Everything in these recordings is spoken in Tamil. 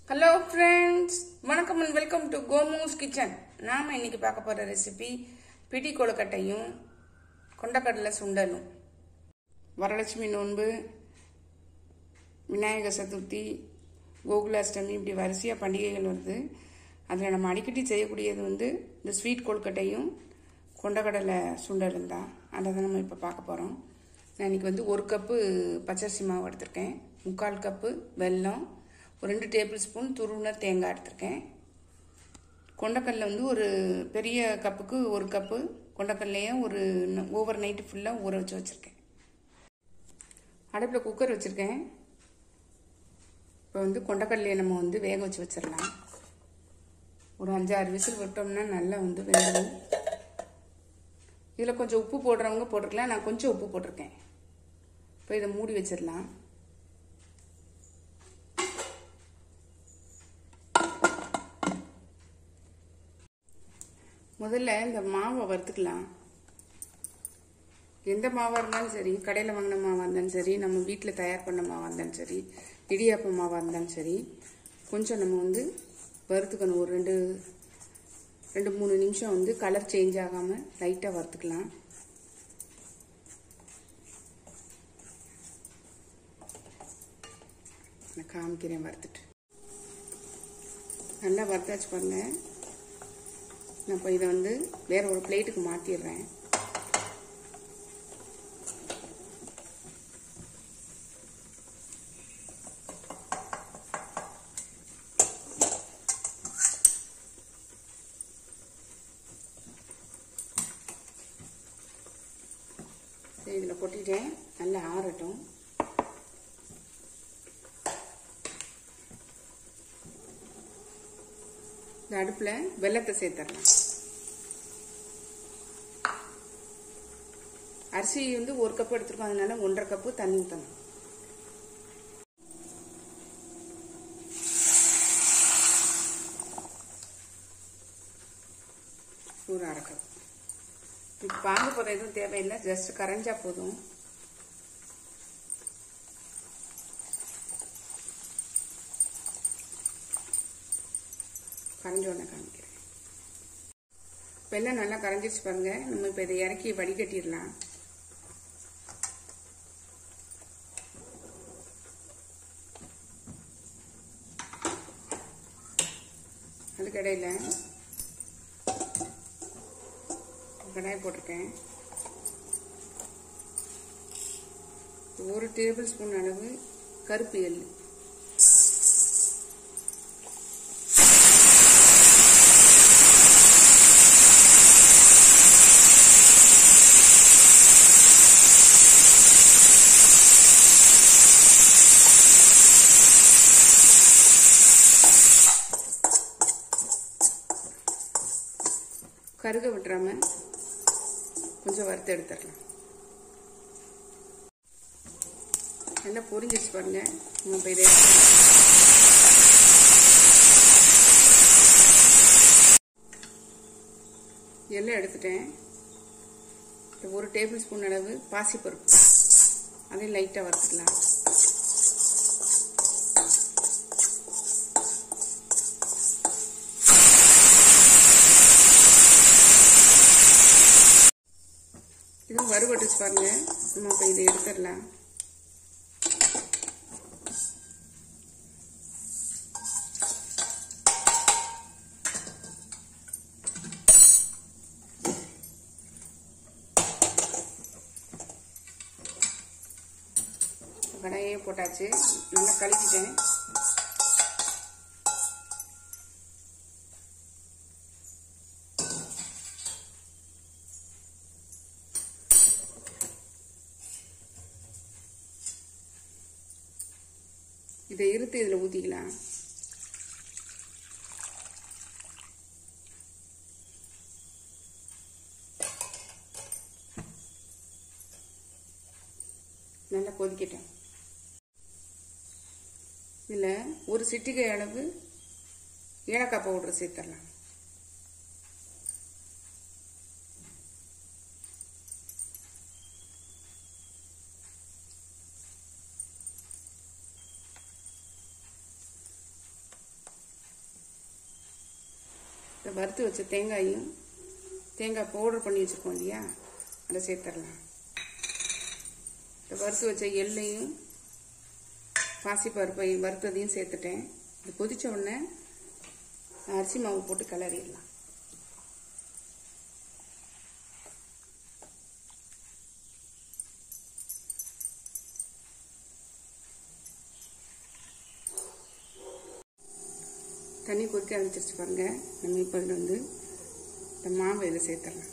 ஹலோ ஃப்ரெண்ட்ஸ் வணக்கம் and welcome to Komu's kitchen நாம் இன்னைக்கு பார்க்க போகிற ரெசிபி பிடி கொழுக்கட்டையும் கொண்டக்கடலை சுண்டலும் வரலட்சுமி நோன்பு விநாயகர் சதுர்த்தி கோகுலாஷ்டமி இப்படி வரிசையாக பண்டிகைகள் வருது அதில் நம்ம அடிக்கடி செய்யக்கூடியது வந்து இந்த ஸ்வீட் கொழுக்கட்டையும் கொண்டக்கடலை சுண்டலும் தான் அதை தான் நம்ம இப்போ பார்க்க போகிறோம் நான் இன்றைக்கி வந்து ஒரு கப்பு பச்சரிசி மாவு எடுத்திருக்கேன் முக்கால் கப்பு வெல்லம் ஒரு ரெண்டு டேபிள் ஸ்பூன் துருவின தேங்காய் எடுத்திருக்கேன் கொண்டக்கடலை வந்து ஒரு பெரிய கப்புக்கு ஒரு கப்பு கொண்டக்கடலையே ஒரு ஓவர் நைட்டு ஃபுல்லாக ஊற வச்சு வச்சுருக்கேன் அடுப்பில் குக்கர் வச்சுருக்கேன் இப்போ வந்து கொண்டக்கடலையை நம்ம வந்து வேக வச்சு வச்சிடலாம் ஒரு அஞ்சாறு விசில் விட்டோம்னா நல்லா வந்து வெந்துடும் இதில் கொஞ்சம் உப்பு போடுறவங்க போட்டிருக்கலாம் நான் கொஞ்சம் உப்பு போட்டிருக்கேன் இப்போ இதை மூடி வச்சிடலாம் முதல்ல இந்த மாவை வறுத்துக்கலாம் எந்த மாவாக இருந்தாலும் சரி கடையில் வாங்கின மாவாக இருந்தாலும் சரி நம்ம வீட்டில் தயார் பண்ண மாவாக இருந்தாலும் சரி இடியாப்ப மாவாக இருந்தாலும் சரி கொஞ்சம் நம்ம வந்து வறுத்துக்கணும் ஒரு ரெண்டு ரெண்டு மூணு நிமிஷம் வந்து கலர் சேஞ்ச் ஆகாமல் லைட்டாக வறுத்துக்கலாம் நான் காமிக்கிறேன் வறுத்துட்டு நல்லா வறுத்தாச்சு பாருங்க நான் இப்போ இதை வந்து வேற ஒரு பிளேட்டுக்கு மாற்றிடுறேன் இதில் கொட்டிட்டேன் நல்லா ஆறட்டும் இந்த அடுப்பில் வெள்ளத்தை சேர்த்துடலாம் அரிசி வந்து ஒரு கப் எடுத்துருக்கோம் அதனால ஒன்றரை கப்பு தண்ணி ஊற்றணும் ஒரு அரை கப் இப்போ பாகு போகிற எதுவும் தேவையில்லை ஜஸ்ட் கரைஞ்சா போதும் கரைஞ்ச உடனே காமிக்கிறேன் வெள்ளம் நல்லா கரைஞ்சிருச்சு பாருங்க நம்ம இப்போ இதை இறக்கி வடிகட்டிடலாம் அதுக்கடையில் கடாய் போட்டிருக்கேன் ஒரு டேபிள் ஸ்பூன் அளவு கருப்பு எள் கருக விட்டுறாம கொஞ்சம் வறுத்து எடுத்துடலாம் நல்லா பொரிஞ்சிருச்சு பாருங்க நம்ம இப்போ இதை எல்லாம் எடுத்துட்டேன் ஒரு டேபிள் ஸ்பூன் அளவு பாசிப்பருப்பு அதையும் லைட்டாக வறுத்துக்கலாம் இதுவும் வறுபட்டுச்சு பாருங்க நம்ம இப்போ இதை எடுத்துடலாம் கடாயே போட்டாச்சு நல்லா கழுவிட்டேன் இதை இருத்து இதில் ஊற்றிக்கலாம் நல்லா கொதிக்கட்டும் இதில் ஒரு சிட்டிகை அளவு ஏலக்காய் பவுடர் சேர்த்துடலாம் வறுத்து வச்ச தேங்காயும் தேங்காய் பவுடர் பண்ணி வச்சுருக்கோம் இல்லையா அதை சேர்த்துடலாம் இந்த வறுத்து வச்ச எள்ளையும் பாசிப்பருப்பையும் வறுத்ததையும் சேர்த்துட்டேன் இது கொதிச்ச உடனே அரிசி மாவு போட்டு கிளறிடலாம் தண்ணி கொதிக்க ஆரம்பிச்சிருச்சு பாருங்க நம்ம இப்போ இதில் வந்து இந்த மாவை இதில் சேர்த்துடலாம்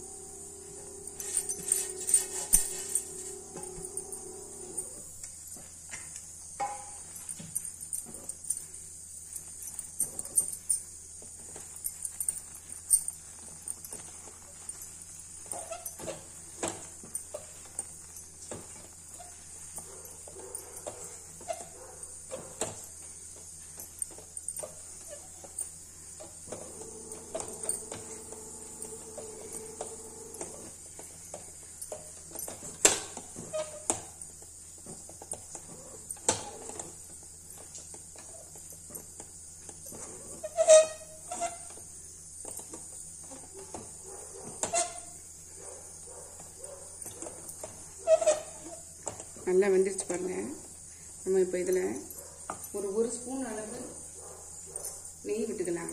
நல்லா வெந்துருச்சு பாருங்க நம்ம இப்போ இதில் ஒரு ஒரு ஸ்பூன் அளவு நெய் விட்டுக்கலாம்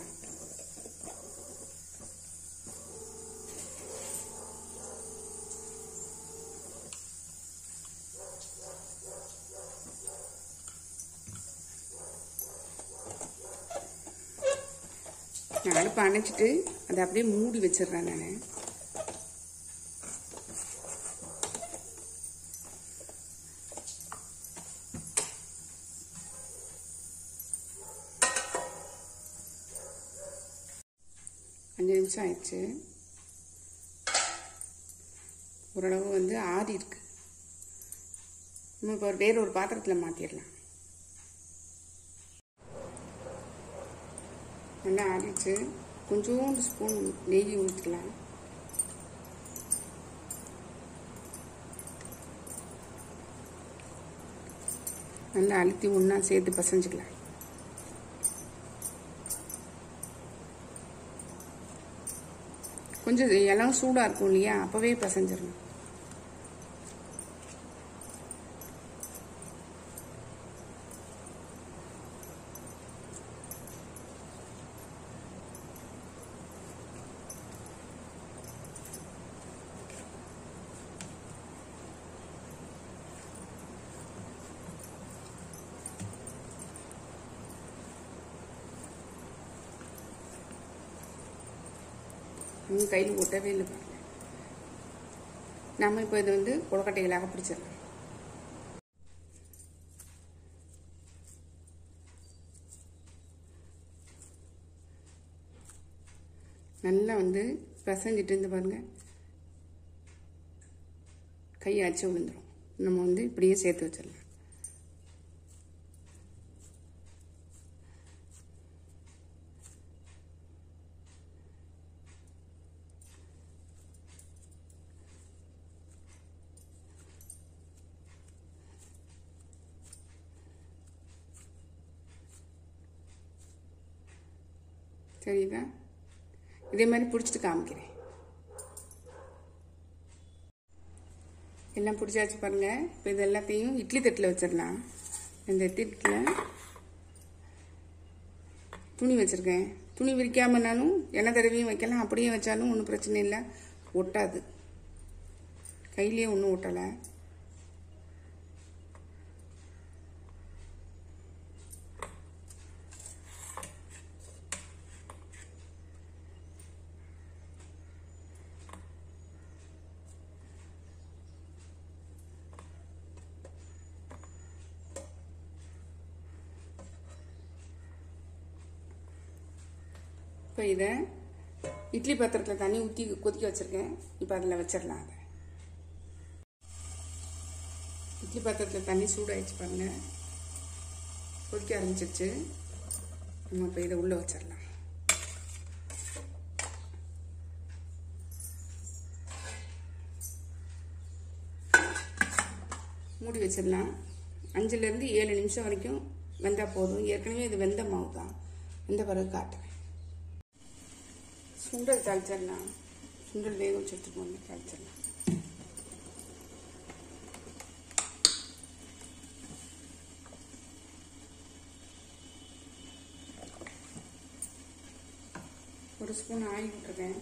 நான் அடுப்பை அணைச்சிட்டு அதை அப்படியே மூடி வச்சிடுறேன் நான் அஞ்சு நிமிஷம் ஆயிடுச்சு ஓரளவு வந்து ஆறி இருக்கு நம்ம இப்போ வேற ஒரு பாத்திரத்தில் மாற்றிடலாம் நல்லா ஆறிச்சு கொஞ்சோண்டு ஸ்பூன் நெய் ஊற்றிக்கலாம் நல்லா அழுத்தி ஒன்றா சேர்த்து பசைஞ்சுக்கலாம் கொஞ்சம் இலம் சூடாக இருக்கும் இல்லையா அப்போவே பசைஞ்சிடணும் இன்னும் கையில் ஒட்டவே இல்லை பாருங்க நம்ம இப்போ இது வந்து கொழக்கட்டைகளாக பிடிச்சிடலாம் நல்லா வந்து பிசைஞ்சிட்டு இருந்து பாருங்க கை அச்சு விழுந்துடும் நம்ம வந்து இப்படியே சேர்த்து வச்சிடலாம் சரிதா இதே மாதிரி பிடிச்சிட்டு காமிக்கிறேன் எல்லாம் பிடிச்சாச்சு பாருங்க இப்போ இது எல்லாத்தையும் இட்லி தட்டில் வச்சிடலாம் இந்த தட்டில் துணி வச்சுருக்கேன் துணி விரிக்காமனாலும் எண்ணெய் தடவியும் வைக்கலாம் அப்படியே வச்சாலும் ஒன்றும் பிரச்சனை இல்லை ஒட்டாது கையிலேயே ஒன்றும் ஒட்டலை இப்போ இதை இட்லி பாத்திரத்தில் தண்ணி ஊற்றி கொதிக்க வச்சுருக்கேன் இப்போ அதில் வச்சிடலாம் அதை இட்லி பாத்திரத்தில் தண்ணி சூடாயிடுச்சு பாருங்க கொதிக்க ஆரம்பிச்சிருச்சு நம்ம இப்போ இதை உள்ளே வச்சிடலாம் மூடி வச்சிடலாம் அஞ்சுலேருந்து ஏழு நிமிஷம் வரைக்கும் வெந்தால் போதும் ஏற்கனவே இது வெந்த மாவு தான் வெந்த பிறகு காட்டுறேன் சுண்டல் தாளிச்சிடலாம் சுண்டல் வேக வச்சு எடுத்துட்டு வந்து தாளிச்சிடலாம் ஒரு ஸ்பூன் ஆயில் விட்டுருக்கேன்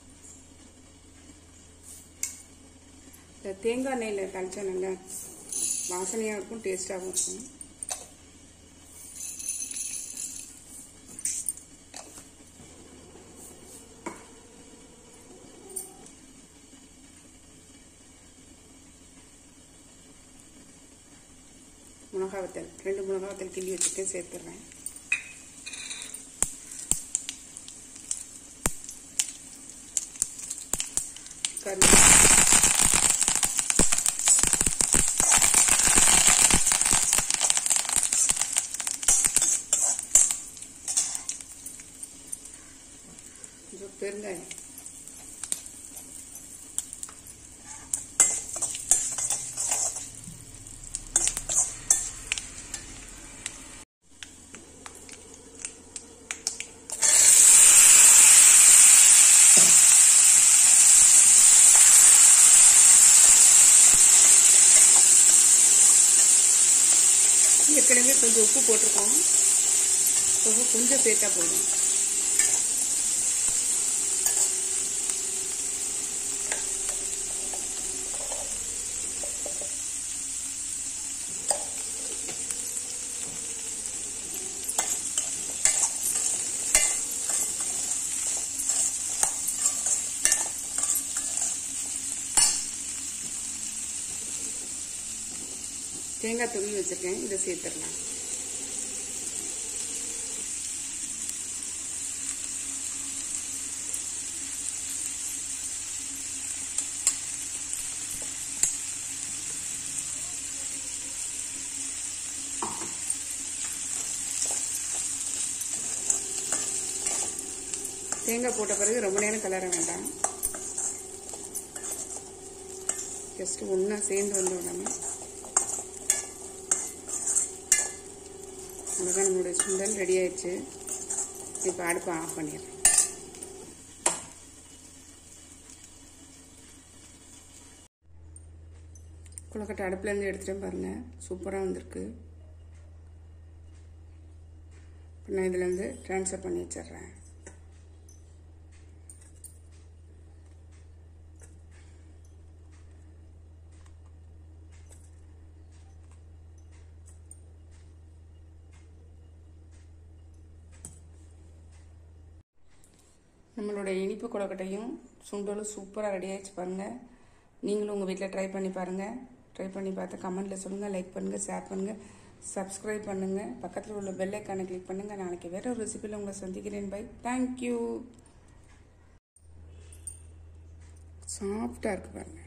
இந்த தேங்காய் எண்ணெயில் தாளிச்சா நல்லா வாசனையாக இருக்கும் டேஸ்ட்டாகவும் இருக்கும் மிளகா வத்தல் ரெண்டு மிளகா வத்தல் கிள்ளி வச்சுட்டு சேர்த்துடுறேன் கருவேப்பிலை கொஞ்சம் பெருங்காயம் ஏற்கனவே கொஞ்சம் உப்பு போட்டிருக்கோம் உப்பு கொஞ்சம் சேர்த்தா போதும் தேங்காய் துருவி வச்சிருக்கேன் இதை சேர்த்துடலாம் தேங்காய் போட்ட பிறகு ரொம்ப நேரம் கலர வேண்டாம் ஜஸ்ட் ஒன்றா சேர்ந்து வந்த உடனே அவ்வளோதான் நம்மளுடைய சுண்டல் ரெடி ஆயிடுச்சு இப்போ அடுப்பை ஆஃப் பண்ணிடுறேன் கொழுக்கட்டை அடுப்புலேருந்து எடுத்துகிட்டு பாருங்கள் சூப்பராக வந்திருக்கு இப்போ நான் இதுலேருந்து ட்ரான்ஸ்ஃபர் பண்ணி வச்சிடுறேன் நம்மளோட இனிப்பு கொழுக்கட்டையும் சுண்டலும் சூப்பராக ரெடி ஆகிடுச்சு பாருங்கள் நீங்களும் உங்கள் வீட்டில் ட்ரை பண்ணி பாருங்கள் ட்ரை பண்ணி பார்த்து கமெண்ட்டில் சொல்லுங்கள் லைக் பண்ணுங்கள் ஷேர் பண்ணுங்கள் சப்ஸ்கிரைப் பண்ணுங்கள் பக்கத்தில் உள்ள பெல் ஐக்கானை கிளிக் பண்ணுங்கள் நாளைக்கு வேறு ஒரு ரெசிபியில் உங்களை சந்திக்கிறேன் பை தேங்க்யூ சாஃப்டாக இருக்கு பாருங்கள்